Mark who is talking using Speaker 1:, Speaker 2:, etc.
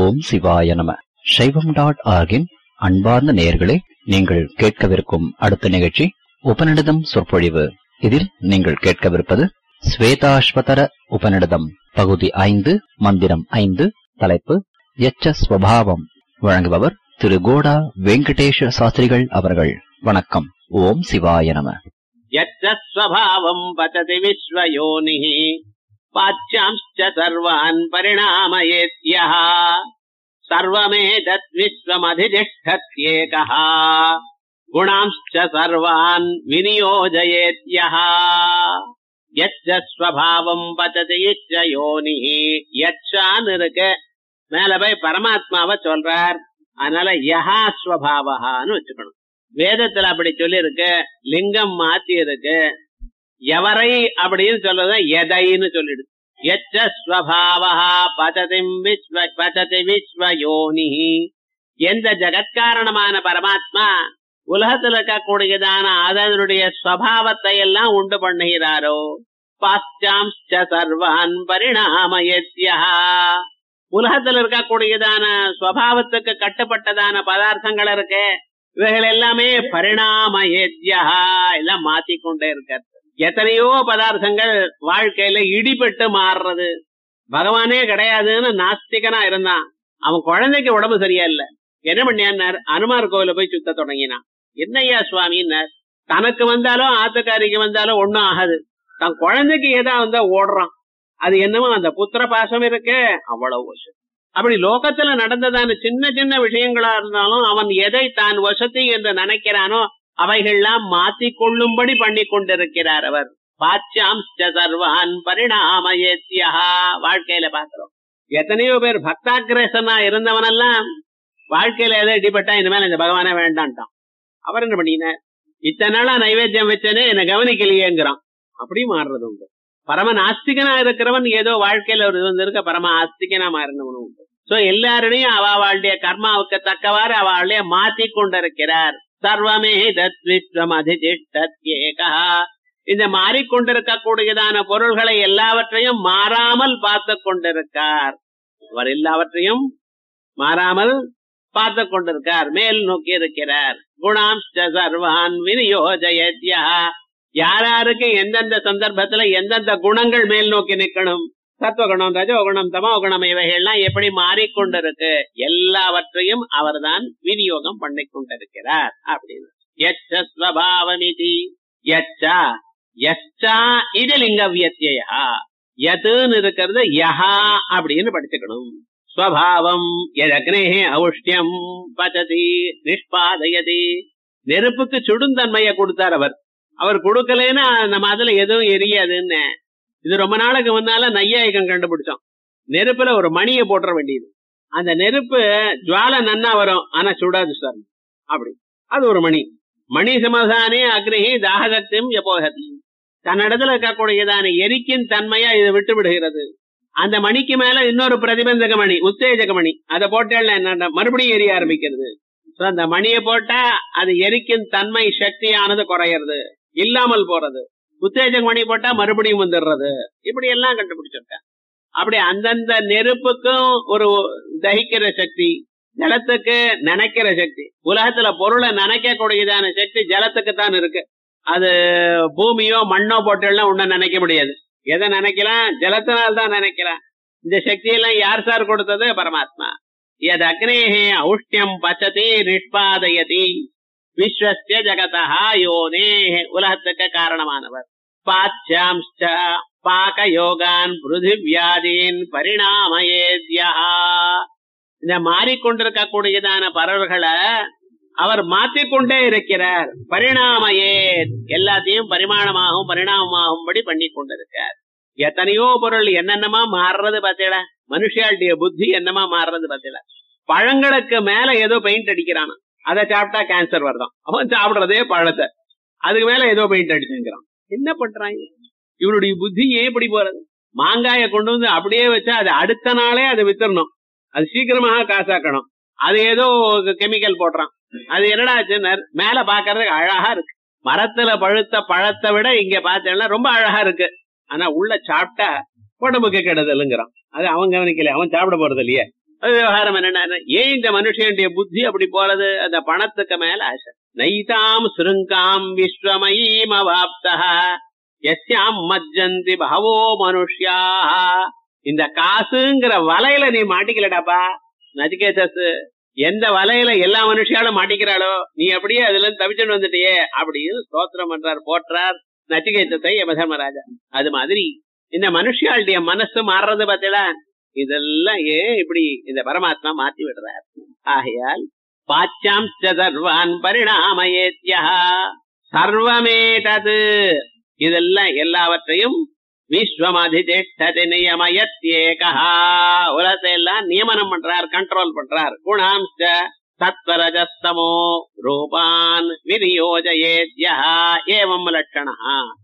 Speaker 1: ஓம் சிவாய நம சைவம் டாட் ஆர்கின் அன்பார்ந்த நேயர்களே நீங்கள் கேட்கவிருக்கும் அடுத்த நிகழ்ச்சி உபநிடதம் சொற்பொழிவு இதில் நீங்கள் கேட்கவிருப்பது ஸ்வேதாஸ்வதர உபநிடதம் பகுதி ஐந்து மந்திரம் ஐந்து தலைப்பு எச்ச ஸ்வபாவம் வழங்குபவர் திரு கோடா வெங்கடேஷ சாஸ்திரிகள் அவர்கள் வணக்கம் ஓம் சிவாய நம
Speaker 2: यच्च स्वभावम् पतति विश्वयोनिः पाच्यांश्च सर्वान् परिणामयेत्यः सर्वमेतत् विश्वमधितिष्ठत्येकः गुणांश्च सर्वान् विनियोजयेत्यः यच्च स्वभावम् பததி யோனிஹ யச்சான்னு இருக்கு மேல போய் பரமாத்மாவை சொல்றார் அதனால யஹா ஸ்வபாவஹான்னு வச்சுக்கணும் வேதத்துல அப்படி சொல்லி இருக்கு லிங்கம் மாத்தி இருக்கு எவரை அப்படின்னு சொல்றது எதைன்னு சொல்லிடு எச்ச ஸ்வபாவா பததிம் விஸ்வ பததி விஸ்வ யோனி எந்த ஜகத்காரணமான பரமாத்மா உலகத்துல இருக்கக்கூடியதான அதனுடைய ஸ்வபாவத்தை எல்லாம் உண்டு பண்ணுகிறாரோ பாஸ்டாம்ச்ச சர்வான் பரிணாமயத்யா உலகத்துல இருக்கக்கூடியதான ஸ்வபாவத்துக்கு கட்டுப்பட்டதான பதார்த்தங்கள் இருக்கு இவைகள் எல்லாமே பரிணாமயத்யா எல்லாம் மாத்திக்கொண்டே இருக்காரு எத்தனையோ பதார்த்தங்கள் வாழ்க்கையில இடிபட்டு மாறுறது பகவானே கிடையாதுன்னு நாஸ்திகனா இருந்தான் அவன் குழந்தைக்கு உடம்பு சரியா இல்ல என்ன பண்ணியார் அனுமார் கோவில போய் சுத்த தொடங்கினான் என்னையா சுவாமின்னார் தனக்கு வந்தாலும் ஆத்துக்காரிக்கு வந்தாலும் ஒண்ணும் ஆகாது தன் குழந்தைக்கு ஏதா வந்தா ஓடுறான் அது என்னமோ அந்த புத்திர பாசம் இருக்கு அவ்வளவு வருஷம் அப்படி லோகத்துல நடந்ததான சின்ன சின்ன விஷயங்களா இருந்தாலும் அவன் எதை தான் வசதி என்று நினைக்கிறானோ அவைகள்லாம் மாத்திக் கொள்ளும்படி பண்ணி கொண்டிருக்கிறார் அவர் பாச்சாம் சர்வான் பரிணாமயத்தியா வாழ்க்கையில பாக்குறோம் எத்தனையோ பேர் பக்தாகிரேசனா இருந்தவனெல்லாம் வாழ்க்கையில எதை இடிபட்டா இனிமேல் இந்த பகவானே வேண்டான்ட்டான் அவர் என்ன பண்ணினார் இத்தனை நாளா நைவேத்தியம் வச்சனே என்ன கவனிக்கலையேங்கிறான் அப்படி மாறுறது உண்டு பரம நாஸ்திகனா இருக்கிறவன் ஏதோ வாழ்க்கையில ஒரு இது இருக்க பரம ஆஸ்திகனா மாறினவனும் உண்டு சோ எல்லாருடையும் அவளுடைய கர்மாவுக்கு தக்கவாறு அவளுடைய மாத்தி கொண்டிருக்கிறார் சர்வமே தத்விஸ்வம் அதிதிஷ்டத்யேகா இந்த மாறிக்கொண்டிருக்கக்கூடியதான பொருள்களை எல்லாவற்றையும் மாறாமல் பார்த்து கொண்டிருக்கார் அவர் எல்லாவற்றையும் மாறாமல் பார்த்து கொண்டிருக்கார் மேல் நோக்கி இருக்கிறார் குணாம் சர்வான் விநியோஜயத்யா யாராருக்கு எந்தெந்த சந்தர்ப்பத்துல எந்தெந்த குணங்கள் மேல் நோக்கி நிக்கணும் சத்துவகுணம் ரஜோகுணம் தமோகுணம் இவைகள்லாம் எப்படி மாறிக்கொண்டிருக்கு எல்லாவற்றையும் அவர்தான் விநியோகம் பண்ணி கொண்டிருக்கிறார் அப்படின்னு யச்சஸ்வபாவமிதி யச்சா யச்சா இது லிங்க வியத்தியா யத்துன்னு இருக்கிறது யஹா அப்படின்னு படிச்சுக்கணும் ஸ்வபாவம் எதக்னேஹே ஔஷ்டியம் பச்சதி நிஷ்பாதயதி நெருப்புக்கு சுடுந்தன்மையை கொடுத்தார் அவர் அவர் கொடுக்கலன்னா நம்ம அதுல எதுவும் எரியாதுன்னு இது ரொம்ப நாளுக்கு முன்னால நையாயிகம் கண்டுபிடிச்சோம் நெருப்புல ஒரு மணியை போட்டுற வேண்டியது அந்த நெருப்பு ஜுவால நன்னா வரும் ஆனா சுடாது சார் அப்படி அது ஒரு மணி மணி சமாதானே அக்னிஹி தாகதத்தியம் எப்போகதி தன்னிடத்துல இருக்கக்கூடியதான எரிக்கின் தன்மையா இதை விட்டு விடுகிறது அந்த மணிக்கு மேல இன்னொரு பிரதிபந்தக மணி உத்தேஜக மணி அதை போட்டேன் என்ன மறுபடியும் எரிய ஆரம்பிக்கிறது அந்த மணியை போட்டா அது எரிக்கும் தன்மை சக்தியானது குறையிறது இல்லாமல் போறது உத்தேஜக மணி போட்டா மறுபடியும் வந்துடுறது இப்படி எல்லாம் கண்டுபிடிச்சிருக்கேன் அப்படி அந்தந்த நெருப்புக்கும் ஒரு தகிக்கிற சக்தி ஜலத்துக்கு நினைக்கிற சக்தி உலகத்துல பொருளை நினைக்க கூடியதான சக்தி ஜலத்துக்கு தான் இருக்கு அது பூமியோ மண்ணோ போட்டெல்லாம் ஒண்ணு நினைக்க முடியாது எதை நினைக்கலாம் ஜலத்தினால் தான் நினைக்கலாம் இந்த சக்தி எல்லாம் யார் சார் கொடுத்தது பரமாத்மா எது அக்னேஹே ஔஷ்டியம் பச்சதி நிஷ்பாதயதி விஸ்வஸ்ய ஜகதா யோனே உலகத்துக்கு காரணமானவர் பாச்சாம்ச்ச பாக யோகான் பிருதிவியாதீன் பரிணாமயேத்யா இந்த மாறிக்கொண்டிருக்கக்கூடியதான பறவைகளை அவர் மாற்றிக்கொண்டே இருக்கிறார் பரிணாமையே எல்லாத்தையும் பரிமாணமாகவும் பரிணாமமாகும்படி பண்ணி கொண்டிருக்கார் எத்தனையோ பொருள் என்னென்னமா மாறுறது பார்த்தீங்களா மனுஷாளுடைய புத்தி என்னமா மாறுறது பார்த்தீங்களா பழங்களுக்கு மேல ஏதோ பெயிண்ட் அடிக்கிறான் அதை சாப்பிட்டா கேன்சர் வருதான் அவன் சாப்பிடுறதே பழத்தை அதுக்கு மேல ஏதோ பெயிண்ட் அடிச்சுங்கிறான் என்ன பண்றாங்க இவனுடைய புத்தி ஏன் இப்படி போறது மாங்காய கொண்டு வந்து அப்படியே வச்சா அது அடுத்த நாளே அதை வித்துடணும் அது சீக்கிரமாக காசாக்கணும் அது ஏதோ கெமிக்கல் போடுறான் அது என்னடா ஆச்சுன்னு மேல பாக்குறதுக்கு அழகா இருக்கு மரத்துல பழுத்த பழத்தை விட இங்க பார்த்தேன்னா ரொம்ப அழகா இருக்கு ஆனா உள்ள சாப்பிட்டா உடம்புக்கு கெடுதலுங்கிறான் அது அவன் கவனிக்கல அவன் சாப்பிட போறது இல்லையே அது விவகாரம் என்னன்னா ஏன் இந்த மனுஷனுடைய புத்தி அப்படி போறது அந்த பணத்துக்கு மேல ஆசை நைதாம் சிருங்காம் விஸ்வமயீம் அவாப்தா எஸ்யாம் மஜ்ஜந்தி பகவோ மனுஷ்யா இந்த காசுங்கிற வலையில நீ மாட்டிக்கலடாப்பா நச்சிகேதஸ் எந்த வலையில எல்லா மனுஷியாலும் மாட்டிக்கிறாளோ நீ அப்படியே அதுல இருந்து தவிச்சுட்டு வந்துட்டியே அப்படின்னு ஸ்தோத்திரம் பண்றார் போற்றார் நச்சிகேதத்தை யமதர்மராஜா அது மாதிரி இந்த மனுஷியாளுடைய மனசு மாறுறது பார்த்தீங்களா இதெல்லாம் ஏன் இப்படி இந்த பரமாத்மா மாத்தி விடுறார் ஆகையால் பாச்சாம் சர்வான் பரிணாமயேத்யா சர்வமேதது இதெல்லாம் எல்லாவற்றையும் விஸ்வமதிதிஷ்டதி நியமயத்யேகா உலகத்தை எல்லாம் நியமனம் பண்றார் கண்ட்ரோல் பண்றார் குணாம்ச சத்வரஜஸ்தமோ ரூபான் விநியோஜயேத்யா ஏவம் லட்சணா